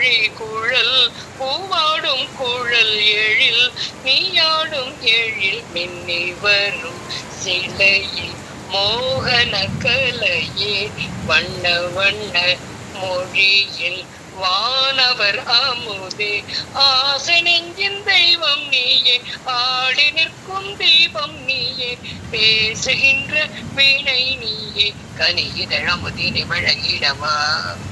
மொழி குழல் பூவாடும் குழல் எழில் நீயாடும் எழில் மின்னி வரும் சிலையில் மோகன கலையே வண்ண வண்ண மொழியில் வானவர் அமுதே ஆசை நெஞ்சின் தெய்வம் நீயே ஆடி நிற்கும் தீபம் நீயே பேசுகின்ற வீணை நீயே கனியிதழ் அமுதினை வழங்கிடவா